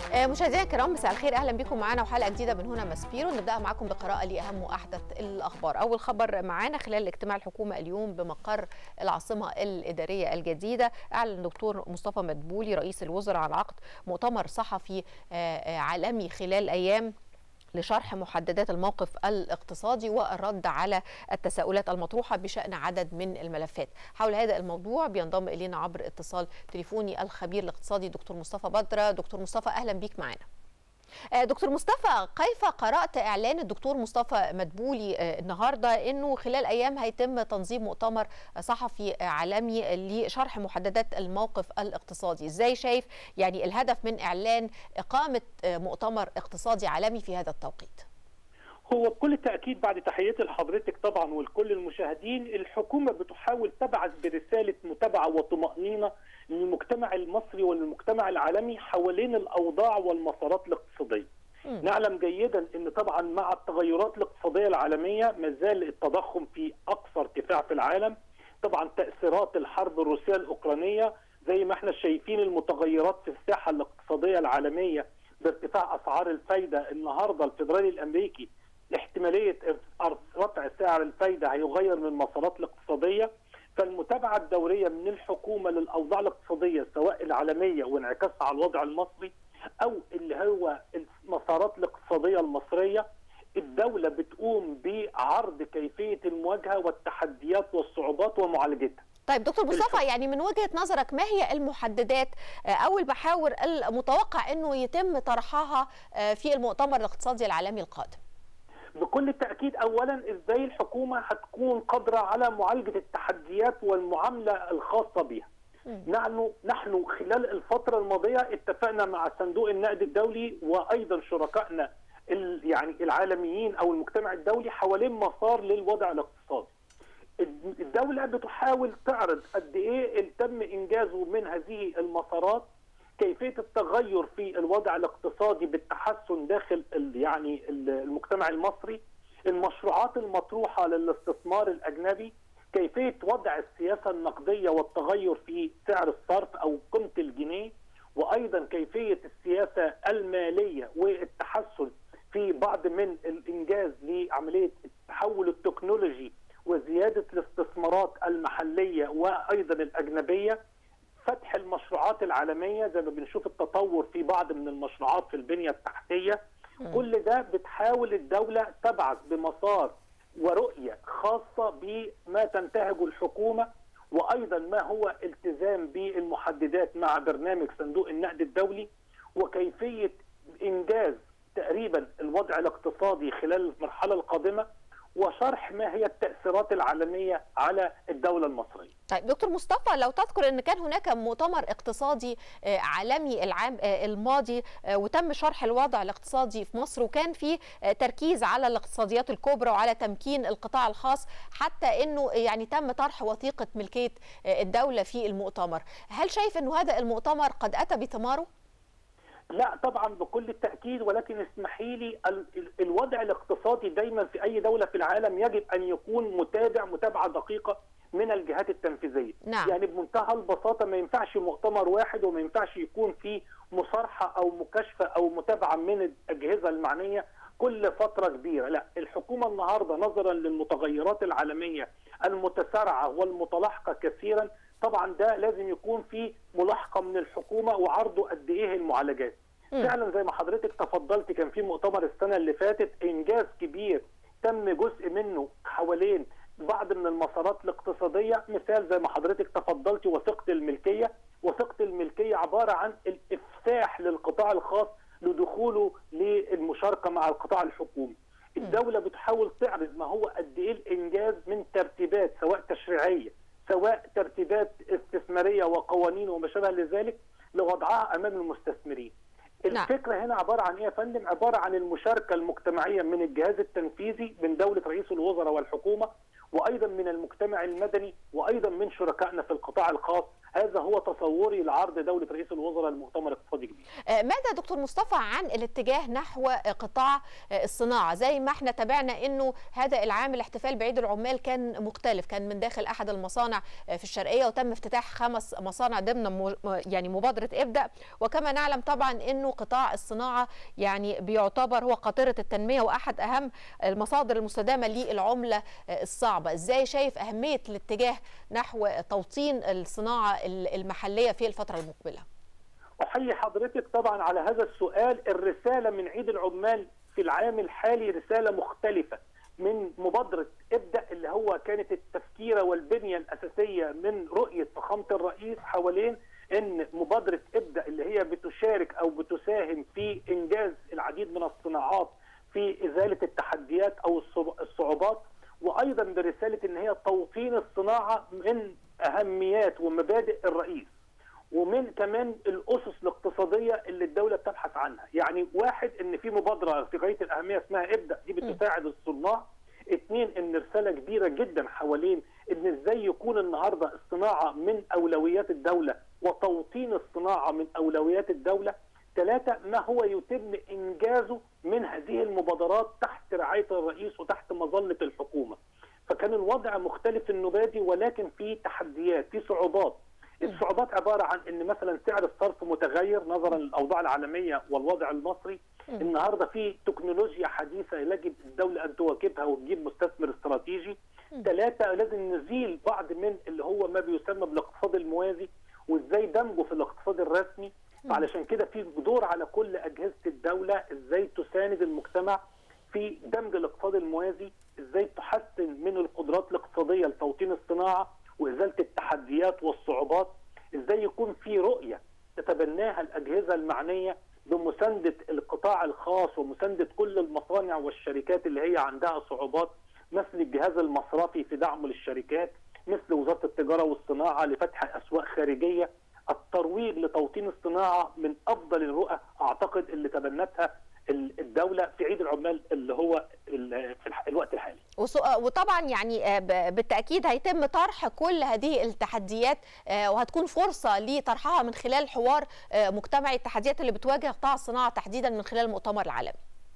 مشاهدينا الكرام مساء الخير اهلا بكم معنا وحلقه جديده من هنا ماسبيرو نبدا معكم بقراءه لاهم واحدث الاخبار اول خبر معانا خلال اجتماع الحكومه اليوم بمقر العاصمه الاداريه الجديده اعلن الدكتور مصطفى مدبولي رئيس الوزراء عن عقد مؤتمر صحفي عالمي خلال ايام لشرح محددات الموقف الاقتصادي والرد على التساؤلات المطروحه بشان عدد من الملفات. حول هذا الموضوع بينضم الينا عبر اتصال تليفوني الخبير الاقتصادي دكتور مصطفى بدره، دكتور مصطفى اهلا بيك معنا. دكتور مصطفى كيف قرأت إعلان الدكتور مصطفى مدبولي النهاردة أنه خلال أيام هيتم تنظيم مؤتمر صحفي عالمي لشرح محددات الموقف الاقتصادي إزاي شايف يعني الهدف من إعلان إقامة مؤتمر اقتصادي عالمي في هذا التوقيت هو بكل تأكيد بعد تحياتي لحضرتك طبعا ولكل المشاهدين الحكومة بتحاول تبعث برسالة متابعة وطمأنينة للمجتمع المصري وللمجتمع العالمي حوالين الأوضاع والمسارات الاقتصادية م. نعلم جيدا أن طبعا مع التغيرات الاقتصادية العالمية ما زال التضخم في أقصى ارتفاع في العالم طبعا تأثيرات الحرب الروسية الأوكرانية زي ما احنا شايفين المتغيرات في الساحة الاقتصادية العالمية بارتفاع أسعار الفايدة النهاردة الفدرالي الأمريكي احتماليه رفع سعر الفايده هيغير من المسارات الاقتصاديه فالمتابعه الدوريه من الحكومه للاوضاع الاقتصاديه سواء العالميه وانعكاسها على الوضع المصري او اللي هو المسارات الاقتصاديه المصريه الدوله بتقوم بعرض كيفيه المواجهه والتحديات والصعوبات ومعالجتها. طيب دكتور مصطفى يعني من وجهه نظرك ما هي المحددات او المحاور المتوقع انه يتم طرحها في المؤتمر الاقتصادي العالمي القادم؟ بكل تأكيد أولا إزاي الحكومة هتكون قادرة على معالجة التحديات والمعاملة الخاصة بها نحن نحن خلال الفترة الماضية اتفقنا مع صندوق النقد الدولي وأيضا شركائنا يعني العالميين أو المجتمع الدولي حوالين مسار للوضع الاقتصادي الدولة بتحاول تعرض قد إيه تم إنجازه من هذه المسارات كيفيه التغير في الوضع الاقتصادي بالتحسن داخل يعني المجتمع المصري المشروعات المطروحه للاستثمار الاجنبي كيفيه وضع السياسه النقديه والتغير في سعر الصرف او قيمه الجنيه وايضا كيفيه السياسه الماليه والتحسن في بعض من الانجاز لعمليه التحول التكنولوجي وزياده الاستثمارات المحليه وايضا الاجنبيه فتح المشروعات العالميه زي ما بنشوف التطور في بعض من المشروعات في البنيه التحتيه م. كل ده بتحاول الدوله تبعث بمسار ورؤيه خاصه بما تنتهجه الحكومه وايضا ما هو التزام بالمحددات مع برنامج صندوق النقد الدولي وكيفيه انجاز تقريبا الوضع الاقتصادي خلال المرحله القادمه وشرح ما هي التأثيرات العالمية على الدولة المصرية طيب دكتور مصطفى لو تذكر أن كان هناك مؤتمر اقتصادي عالمي العام الماضي وتم شرح الوضع الاقتصادي في مصر وكان في تركيز على الاقتصاديات الكبرى وعلى تمكين القطاع الخاص حتى أنه يعني تم طرح وثيقة ملكية الدولة في المؤتمر هل شايف أنه هذا المؤتمر قد أتى بثماره؟ لا طبعا بكل التاكيد ولكن اسمحي لي الوضع الاقتصادي دايما في اي دوله في العالم يجب ان يكون متابع متابعه دقيقه من الجهات التنفيذيه نعم. يعني بمنتهى البساطه ما ينفعش مؤتمر واحد وما ينفعش يكون في مصارحه او مكاشفه او متابعه من الاجهزه المعنيه كل فتره كبيره لا الحكومه النهارده نظرا للمتغيرات العالميه المتسارعه والمتلاحقه كثيرا طبعا ده لازم يكون في ملاحقه من الحكومه وعرضه قد ايه المعالجات م. فعلا زي ما حضرتك تفضلت كان في مؤتمر السنه اللي فاتت انجاز كبير تم جزء منه حوالين بعض من المسارات الاقتصاديه مثال زي ما حضرتك تفضلت وثيقه الملكيه وثيقه الملكيه عباره عن الافساح للقطاع الخاص لدخوله للمشاركه مع القطاع الحكومي الدوله بتحاول تعرض ما هو قد ايه الانجاز من ترتيبات سواء تشريعيه سواء ترتيبات استثماريه وقوانين وما شابه لذلك لوضعها امام المستثمرين. الفكره هنا عباره عن ايه يا فندم؟ عباره عن المشاركه المجتمعيه من الجهاز التنفيذي من دوله رئيس الوزراء والحكومه وايضا من المجتمع المدني وايضا من شركائنا في القطاع الخاص هذا هو تصوري لعرض دوله رئيس الوزراء المؤتمر الاقتصادي الجديد. ماذا دكتور مصطفى عن الاتجاه نحو قطاع الصناعه؟ زي ما احنا تابعنا انه هذا العام الاحتفال بعيد العمال كان مختلف، كان من داخل احد المصانع في الشرقيه وتم افتتاح خمس مصانع ضمن يعني مبادره ابدا، وكما نعلم طبعا انه قطاع الصناعه يعني بيعتبر هو قاطره التنميه واحد اهم المصادر المستدامه للعمله الصعبه، ازاي شايف اهميه الاتجاه نحو توطين الصناعه المحليه في الفتره المقبله؟ احيي حضرتك طبعا على هذا السؤال الرساله من عيد العمال في العام الحالي رساله مختلفه من مبادره ابدا اللي هو كانت التفكيره والبنيه الاساسيه من رؤيه فخامه الرئيس حوالين ان مبادره ابدا اللي هي بتشارك او بتساهم في انجاز العديد من الصناعات في ازاله التحديات او الصعوبات وايضا برساله ان هي توطين الصناعه من اهميات ومبادئ الرئيس ومن كمان الاسس الاقتصاديه اللي الدوله بتبحث عنها، يعني واحد ان في مبادره في غايه الاهميه اسمها ابدا دي بتساعد الصناع، اثنين ان رساله كبيره جدا حوالين ان ازاي يكون النهارده الصناعه من اولويات الدوله وتوطين الصناعه من اولويات الدوله، ثلاثه ما هو يتم انجازه من هذه المبادرات تحت رعايه الرئيس وتحت مظله الحكومه. فكان الوضع مختلف النبادي ولكن في تحديات في صعوبات الصعوبات عباره عن ان مثلا سعر الصرف متغير نظرا للاوضاع العالميه والوضع المصري النهارده في تكنولوجيا حديثه يجب الدوله ان تواكبها وتجيب مستثمر استراتيجي ثلاثه لازم نزيل بعض من اللي هو ما بيسمى بالاقتصاد الموازي وازاي دمجه في الاقتصاد الرسمي علشان كده في دور على كل اجهزه الدوله ازاي تساند المجتمع في دمج الاقتصاد الموازي ازاي تحسن من القدرات الاقتصاديه لتوطين الصناعه وازاله التحديات والصعوبات ازاي يكون في رؤيه تتبناها الاجهزه المعنيه بمسانده القطاع الخاص ومسانده كل المصانع والشركات اللي هي عندها صعوبات مثل الجهاز المصرفي في دعمه للشركات مثل وزاره التجاره والصناعه لفتح اسواق خارجيه الترويج لتوطين الصناعه من افضل الرؤى اعتقد اللي تبنتها الدوله في عيد العمال اللي هو في الوقت الحالي. وطبعا يعني بالتاكيد هيتم طرح كل هذه التحديات وهتكون فرصه لطرحها من خلال حوار مجتمعي التحديات اللي بتواجه قطاع الصناعه تحديدا من خلال المؤتمر العالمي.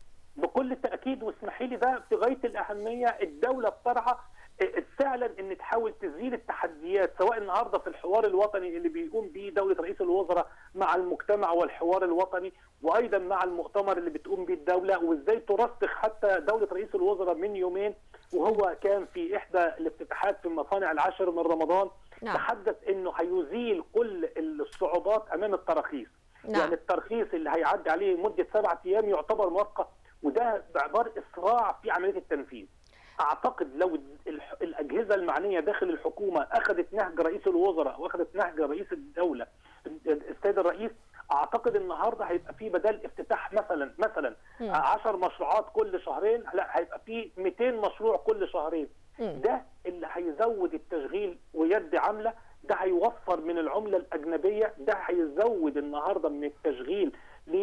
بكل تاكيد واسمحي لي ده في غايه الاهميه الدوله بترعى فعلا ان تحاول تزيل التحديات سواء النهارده في الحوار الوطني اللي بيقوم به دوله رئيس الوزراء مع المجتمع والحوار الوطني وايضا مع المؤتمر اللي بتقوم به الدوله وازاي ترسخ حتى دوله رئيس الوزراء من يومين وهو كان في احدى الافتتاحات في مصانع العاشر من رمضان نعم. تحدث انه هيزيل كل الصعوبات امام التراخيص نعم. يعني الترخيص اللي هيعدي عليه مده سبعة ايام يعتبر مؤقت وده باعتبار اسراع في عمليه التنفيذ اعتقد لو الاجهزه المعنيه داخل الحكومه اخذت نهج رئيس الوزراء واخذت نهج رئيس الدوله السيد الرئيس اعتقد النهارده هيبقى في بدل افتتاح مثلا مثلا 10 مشروعات كل شهرين لا هيبقى في 200 مشروع كل شهرين ده اللي هيزود التشغيل ويد عامله ده هيوفر من العمله الاجنبيه ده هيزود النهارده من التشغيل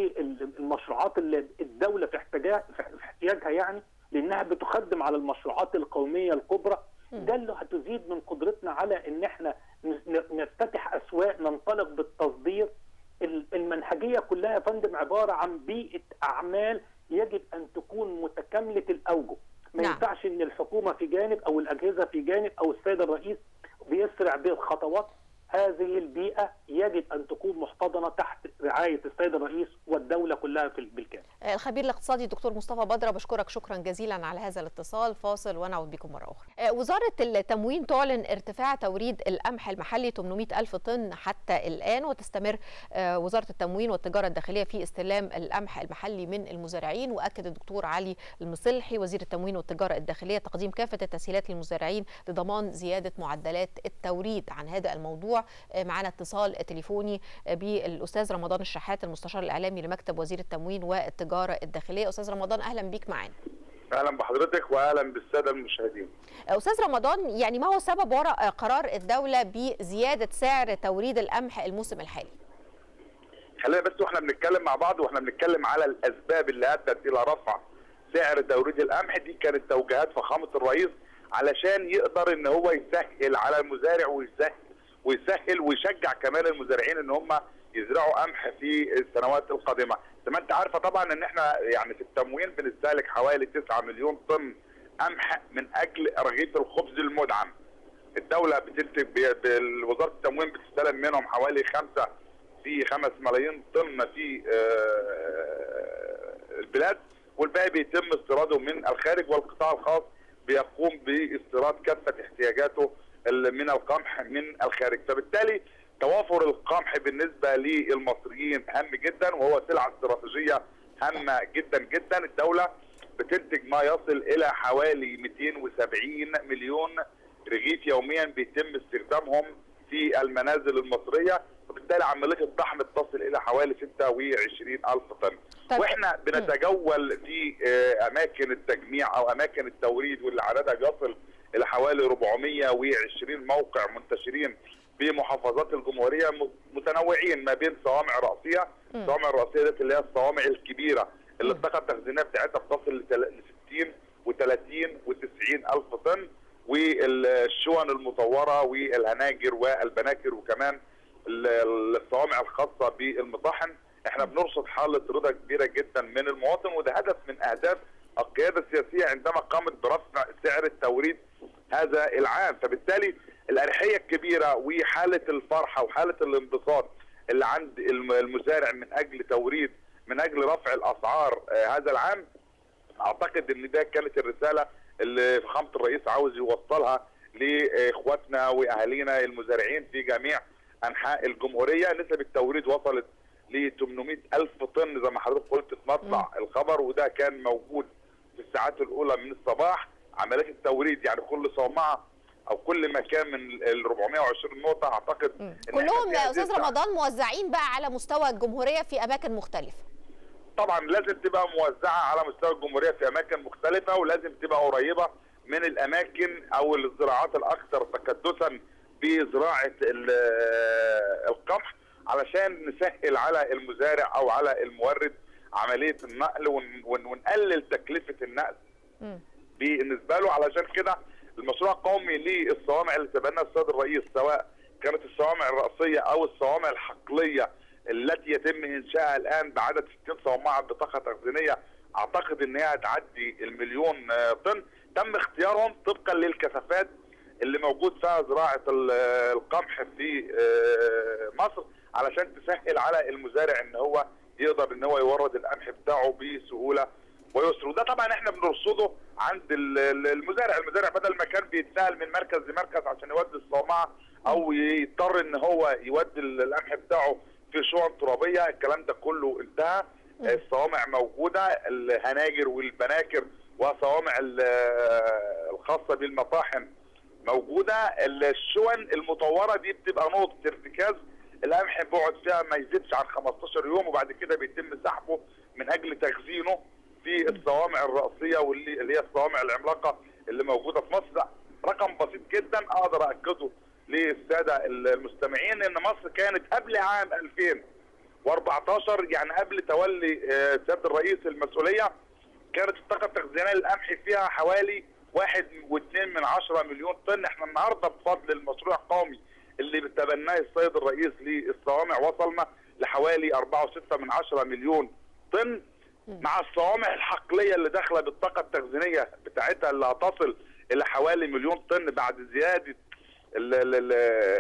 للمشروعات اللي الدوله في احتياجها في احتياجها يعني لانها بتخدم على المشروعات القوميه الكبرى ده اللي هتزيد من قدرتنا على ان احنا نفتتح اسواق ننطلق بالتصدير المنهجيه كلها يا فندم عباره عن بيئه اعمال يجب ان تكون متكامله الاوجه ما نعم. ينفعش ان الحكومه في جانب او الاجهزه في جانب او السيد الرئيس بيسرع بالخطوات هذه البيئة يجب أن تكون محتضنة تحت رعاية السيد الرئيس والدولة كلها في بالكامل الخبير الاقتصادي الدكتور مصطفى بدرة بشكرك شكرا جزيلا على هذا الاتصال فاصل ونعود بكم مرة أخرى وزارة التموين تعلن ارتفاع توريد القمح المحلي 800 ألف طن حتى الآن وتستمر وزارة التموين والتجارة الداخلية في استلام القمح المحلي من المزارعين وأكد الدكتور علي المصلحي وزير التموين والتجارة الداخلية تقديم كافة التسهيلات للمزارعين لضمان زيادة معدلات التوريد عن هذا الموضوع معنا اتصال تليفوني بالاستاذ رمضان الشحات المستشار الاعلامي لمكتب وزير التموين والتجاره الداخليه استاذ رمضان اهلا بيك معانا اهلا بحضرتك واهلا بالساده المشاهدين استاذ رمضان يعني ما هو السبب وراء قرار الدوله بزياده سعر توريد القمح الموسم الحالي خلينا بس واحنا بنتكلم مع بعض واحنا بنتكلم على الاسباب اللي ادت الى رفع سعر توريد القمح دي كانت توجيهات فخامه الرئيس علشان يقدر ان هو يسهل على المزارع ويسهل ويسهل ويشجع كمان المزارعين ان هم يزرعوا قمح في السنوات القادمه زي ما انت عارفه طبعا ان احنا يعني في التموين بنستهلك حوالي 9 مليون طن قمح من اجل رغيف الخبز المدعم الدوله بتنتج وزاره التموين بتستلم منهم حوالي خمسة في 5 ملايين طن في البلاد والباقي بيتم استيراده من الخارج والقطاع الخاص بيقوم باستيراد كافه احتياجاته من القمح من الخارج فبالتالي توافر القمح بالنسبه للمصريين هام جدا وهو سلعه استراتيجيه هامه جدا جدا الدوله بتنتج ما يصل الى حوالي 270 مليون رغيف يوميا بيتم استخدامهم في المنازل المصريه وبالتالي عمليه الطحن تصل الى حوالي 26 الف طن طيب. واحنا بنتجول في اماكن التجميع او اماكن التوريد واللي عددها بيصل الى حوالي 420 موقع منتشرين بمحافظات الجمهوريه متنوعين ما بين صوامع راسيه الصوامع الراسيه ديت اللي هي الصوامع الكبيره اللي الطاقه التخزينيه بتاعتها بتصل ل 60 و30 و90 الف طن والشون المطوره والهناجر والبناكر وكمان الصوامع الخاصه بالمطاحن احنا بنرصد حاله رضا كبيره جدا من المواطن وده هدف من اهداف القياده السياسيه عندما قامت برفع سعر التوريد هذا العام فبالتالي الاريحيه الكبيره وحاله الفرحه وحاله الانبساط اللي عند المزارع من اجل توريد من اجل رفع الاسعار هذا العام اعتقد ان ده كانت الرساله اللي فخامه الرئيس عاوز يوصلها لاخواتنا واهالينا المزارعين في جميع انحاء الجمهوريه نسب التوريد وصلت ل 800 الف طن زي ما حضرتك قلت في مطلع الخبر وده كان موجود في الساعات الاولى من الصباح عمليات التوريد يعني كل صومعه او كل مكان من ال 420 نقطه اعتقد إن كلهم يا استاذ رمضان موزعين بقى على مستوى الجمهوريه في اماكن مختلفه طبعا لازم تبقى موزعه على مستوى الجمهوريه في اماكن مختلفه ولازم تبقى قريبه من الاماكن او الزراعات الاكثر تكدسا بزراعه القمح علشان نسهل على المزارع او على المورد عمليه النقل ونقلل تكلفه النقل بالنسبه له علشان كده المشروع القومي للصوامع اللي تبنى السيد الرئيس سواء كانت الصوامع الرأسية أو الصوامع الحقلية التي يتم إنشائها الآن بعدد 60 صومعة بطاقة تخزينية أعتقد إن هي هتعدي المليون طن تم اختيارهم طبقا للكثافات اللي موجود فيها زراعة القمح في مصر علشان تسهل على المزارع إن هو يقدر إن هو يورد القمح بتاعه بسهولة ويسر وده طبعا احنا بنرصده عند المزارع المزارع بدل ما كان بيتنقل من مركز لمركز عشان يودي الصومعه او يضطر ان هو يودي القمح بتاعه في شعب ترابيه الكلام ده كله انتهى الصوامع موجوده الهناجر والبناكر وصوامع الخاصه بالمطاحن موجوده الشون المطوره دي بتبقى نقطه ارتكاز القمح بيقعد فيها ما يزيدش عن 15 يوم وبعد كده بيتم سحبه من اجل تخزينه في الصوامع الرأسية واللي اللي هي الصوامع العملاقة اللي موجودة في مصر رقم بسيط جدا اقدر اكده للسادة المستمعين ان مصر كانت قبل عام 2014 يعني قبل تولي سيادة الرئيس المسؤولية كانت الطاقة التخزينية للقمح فيها حوالي واحد واثنين من عشرة مليون طن احنا النهاردة بفضل المشروع القومي اللي بتبناه السيد الرئيس للصوامع وصلنا لحوالي أربعة وستة من عشرة مليون طن مع الصوامع الحقليه اللي داخله بالطاقه التخزينيه بتاعتها اللي هتصل الى حوالي مليون طن بعد زياده ال ال ال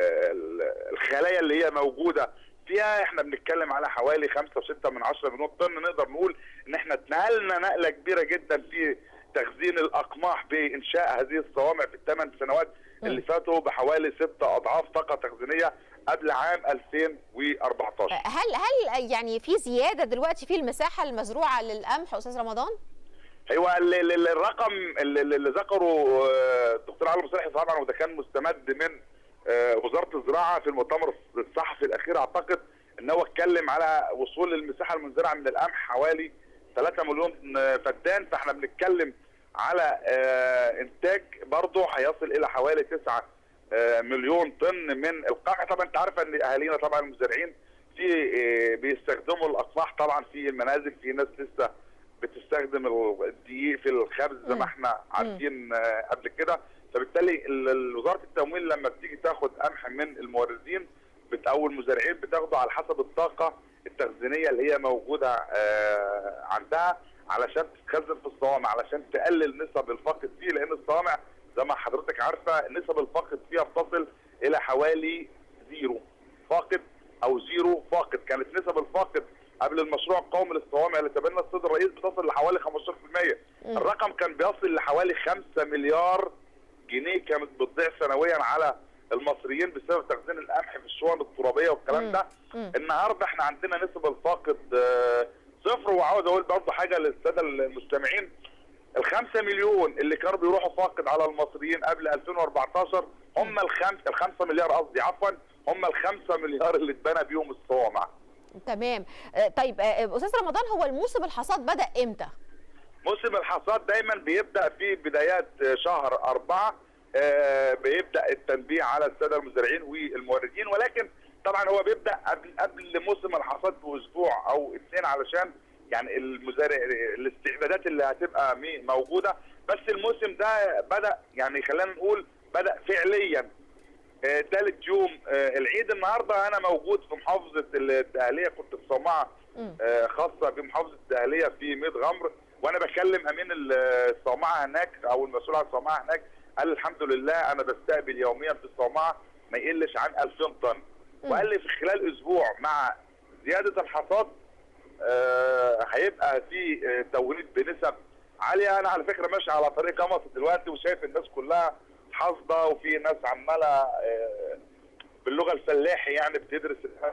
الخلايا اللي هي موجوده فيها احنا بنتكلم على حوالي 5 و6 من 10 مليون طن نقدر نقول ان احنا اتنقلنا نقله كبيره جدا في تخزين الاقماح بانشاء هذه الصوامع في الثمان سنوات اللي فاتوا بحوالي ست اضعاف طاقه تخزينيه قبل عام 2014 هل هل يعني في زياده دلوقتي في المساحه المزروعه للقمح استاذ رمضان؟ ايوه الرقم اللي ذكره الدكتور علي مصلحي طبعا وده كان مستمد من وزاره الزراعه في المؤتمر الصحفي الاخير اعتقد ان هو اتكلم على وصول المساحه المنزرعه من القمح حوالي 3 مليون فدان فاحنا بنتكلم على انتاج برضه هيصل الى حوالي 9 مليون طن من القمح طبعا انت عارفه ان اهالينا طبعا المزارعين في بيستخدموا الاقماح طبعا في المنازل في ناس لسه بتستخدم الدقيق في الخبز زي ما احنا عارفين قبل كده فبالتالي وزاره التموين لما بتيجي تاخد قمح من الموردين او المزارعين بتاخده على حسب الطاقه التخزينيه اللي هي موجوده عندها علشان تتخزن في الصوامع علشان تقلل نسب الفقد فيه لان الصوامع زي ما حضرتك عارفه نسب الفقد فيها بتصل الى حوالي زيرو فاقد او زيرو فاقد كانت نسب الفاقد قبل المشروع القومي للصوامع اللي تبنى السيد الرئيس بتصل لحوالي 15% الرقم كان بيصل لحوالي 5 مليار جنيه كانت بتضيع سنويا على المصريين بسبب تخزين القمح في الشؤون الترابيه والكلام ده النهارده احنا عندنا نسب الفاقد صفر وعاوز اقول برضه حاجه للساده المستمعين ال 5 مليون اللي كانوا بيروحوا فاقد على المصريين قبل 2014 هم الخمس ال 5 مليار قصدي عفوا هم ال 5 مليار اللي اتبنى بيهم الصوامع. تمام طيب استاذ رمضان هو الموسم الحصاد بدا امتى؟ موسم الحصاد دايما بيبدا في بدايات شهر أربعة بيبدا التنبيه على الساده المزارعين والموردين ولكن طبعا هو بيبدا قبل قبل موسم الحصاد باسبوع او اثنين علشان يعني المزارع الاستعدادات اللي هتبقى موجوده بس الموسم ده بدا يعني خلينا نقول بدا فعليا ثالث آه يوم آه العيد النهارده انا موجود في محافظه الدهليه كنت في صومعه آه خاصه بمحافظه الدهليه في ميت غمر وانا بكلم امين الصومعه هناك او المسؤول عن الصومعه هناك قال الحمد لله انا بستقبل يوميا في الصومعه ما يقلش عن 2000 طن وقال لي في خلال اسبوع مع زياده الحصاد آه هيبقى في آه توريد بنسب عاليه انا على فكره ماشي على طريق قمص دلوقتي وشايف الناس كلها حافظه وفي ناس عماله آه باللغه الفلاحي يعني بتدرس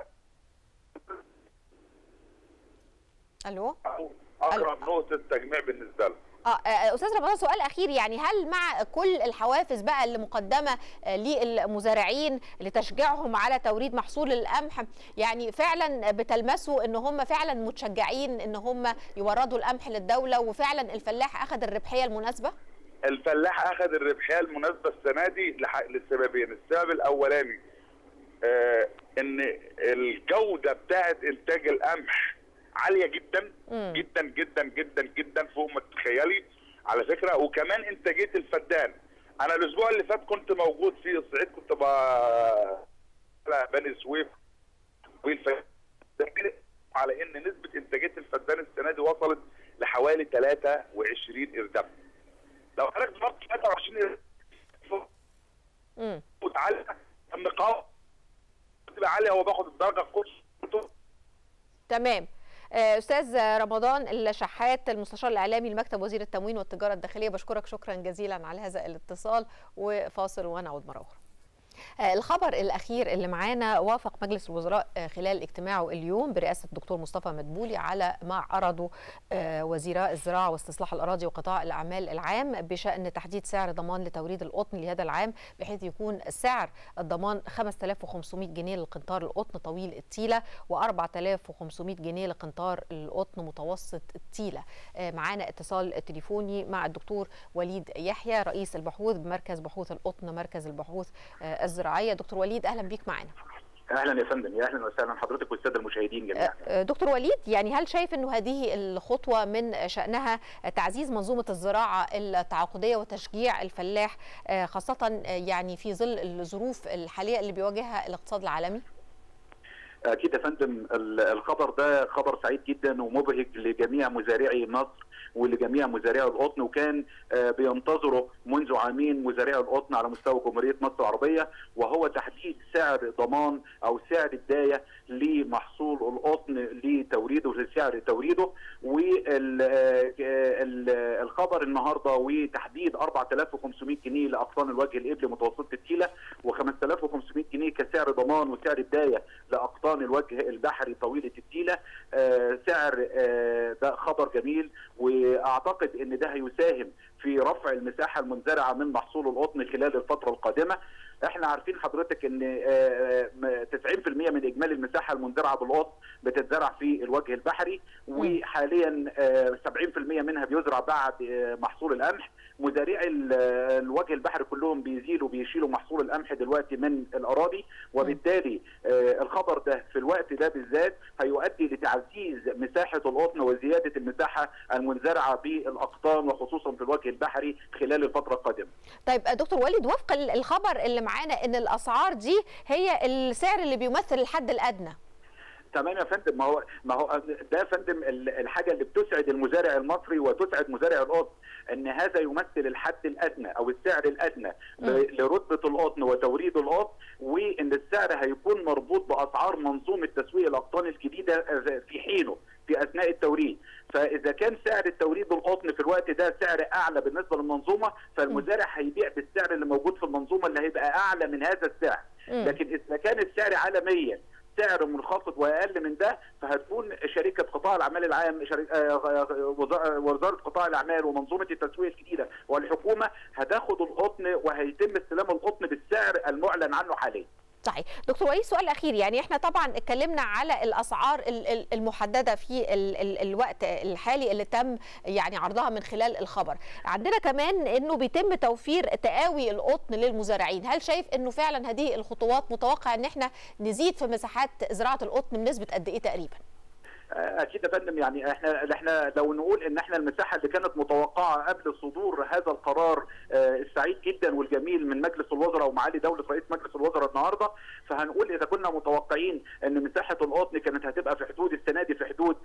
الو اقرب نقطه تجميع بالنسبه لهم اه استاذ رمضان سؤال اخير يعني هل مع كل الحوافز بقى اللي مقدمه للمزارعين لتشجيعهم على توريد محصول القمح يعني فعلا بتلمسوا ان هم فعلا متشجعين ان هم يوردوا القمح للدوله وفعلا الفلاح اخذ الربحيه المناسبه؟ الفلاح اخذ الربحيه المناسبه السنه دي لسببين، السبب الاولاني آه ان الجوده بتاعه انتاج القمح عاليه جدا مم. جدا جدا جدا جدا فوق ما تتخيلي على فكره وكمان انتاجيه الفدان انا الاسبوع اللي فات كنت موجود في الصعيد كنت ب بني سويف على ان نسبه انتاجيه الفدان السنه دي وصلت لحوالي 23 ارداب لو حضرتك ضربت 23 امم وتعالى النقاط تبقى عاليه هو باخد الدرجه القدس تمام استاذ رمضان الشحات المستشار الاعلامي لمكتب وزير التموين والتجاره الداخليه بشكرك شكرا جزيلا على هذا الاتصال وفاصل ونعود مره اخرى الخبر الاخير اللي معانا وافق مجلس الوزراء خلال اجتماعه اليوم برئاسه الدكتور مصطفى مدبولي على ما عرضه وزيراء الزراعه واستصلاح الاراضي وقطاع الاعمال العام بشان تحديد سعر ضمان لتوريد القطن لهذا العام بحيث يكون سعر الضمان 5500 جنيه للقنطار القطن طويل التيله و4500 جنيه لقنطار القطن متوسط التيله معانا اتصال تليفوني مع الدكتور وليد يحيى رئيس البحوث بمركز بحوث القطن مركز البحوث الزراعيه دكتور وليد اهلا بيك معانا اهلا يا فندم يا اهلا وسهلا حضرتك والساده المشاهدين جميعا دكتور وليد يعني هل شايف انه هذه الخطوه من شانها تعزيز منظومه الزراعه التعاقديه وتشجيع الفلاح خاصه يعني في ظل الظروف الحاليه اللي بيواجهها الاقتصاد العالمي اكيد يا فندم الخبر ده خبر سعيد جدا ومبهج لجميع مزارعي مصر ولجميع مزارعي القطن وكان بينتظره منذ عامين مزارعي القطن على مستوى جمهوريه مصر العربيه وهو تحديد سعر ضمان او سعر الدايه لمحصول القطن لتوريده لسعر توريده والخبر النهارده وتحديد 4500 جنيه لاقطان الوجه الابلي متوسط التيله و5500 جنيه كسعر ضمان وسعر الدايه لاقطان الوجه البحري طويله التيله سعر ده خبر جميل واعتقد ان ده هيساهم في رفع المساحه المنزرعه من محصول القطن خلال الفتره القادمه احنا عارفين حضرتك ان 90% من اجمالي المساحه المنزرعه بالقطن بتتزرع في الوجه البحري وحاليا 70% منها بيزرع بعد محصول القمح مزارعي الوجه البحري كلهم بيزيلوا بيشيلوا محصول القمح دلوقتي من الاراضي وبالتالي الخبر ده في الوقت ده بالذات هيؤدي لتعزيز مساحه القطن وزياده المساحه المنزرعه بالاقطان وخصوصا في الوجه البحري خلال الفتره القادمه. طيب دكتور وليد وفق الخبر اللي معانا ان الاسعار دي هي السعر اللي بيمثل الحد الادنى. تمام يا فندم ما هو ما هو ده يا فندم الحاجه اللي بتسعد المزارع المصري وتسعد مزارع القطن ان هذا يمثل الحد الادنى او السعر الادنى م. لرتبه القطن وتوريد القطن وان السعر هيكون مربوط باسعار منظومه تسويق الاقطان الجديده في حينه في اثناء التوريد فاذا كان سعر التوريد القطن في الوقت ده سعر اعلى بالنسبه للمنظومه فالمزارع هيبيع بالسعر اللي موجود في المنظومه اللي هيبقى اعلى من هذا السعر لكن اذا كان السعر عالميا سعر منخفض واقل من ده فهتكون شركه قطاع الاعمال العام وزاره قطاع الاعمال ومنظومه التسويق الجديده والحكومه هتاخد القطن وهيتم استلام القطن بالسعر المعلن عنه حاليا. صحيح دكتور وليد سؤال اخير يعني احنا طبعا اتكلمنا على الاسعار المحدده في ال ال الوقت الحالي اللي تم يعني عرضها من خلال الخبر عندنا كمان انه بيتم توفير تقاوي القطن للمزارعين هل شايف انه فعلا هذه الخطوات متوقع ان احنا نزيد في مساحات زراعه القطن بنسبه قد ايه تقريبا اكيد يا فندم يعني احنا احنا لو نقول ان احنا المساحه اللي كانت متوقعه قبل صدور هذا القرار السعيد جدا والجميل من مجلس الوزراء ومعالي دوله رئيس مجلس الوزراء النهارده فهنقول اذا كنا متوقعين ان مساحه القطن كانت هتبقى في حدود السنه دي في حدود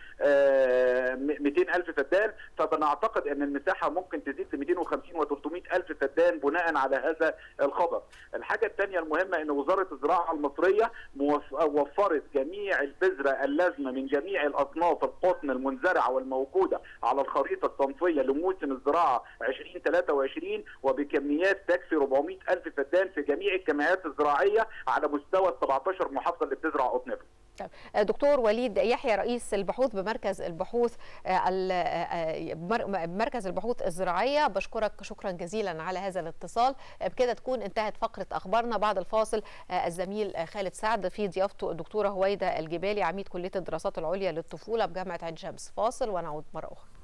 200 الف فدان فبنعتقد ان المساحه ممكن تزيد ل 250 و300 الف فدان بناء على هذا الخبر. الحاجه الثانيه المهمه ان وزاره الزراعه المصريه وفرت جميع البذره اللازمه من جميع الاصناف القطن المنزرعه والموجوده على الخريطه الصنفيه لموسم الزراعه 2023 وبكميات تكفي 400 الف فدان في جميع الجمعيات الزراعيه على مستوى ال 17 محافظه اللي بتزرع قطن دكتور وليد يحيى رئيس البحوث بمركز البحوث مركز البحوث الزراعيه بشكرك شكرا جزيلا على هذا الاتصال بكده تكون انتهت فقره اخبارنا بعد الفاصل الزميل خالد سعد في ضيافته الدكتوره هويده الجبالي عميد كليه الدراسات العليا للطفوله بجامعه عين شمس فاصل ونعود مره اخرى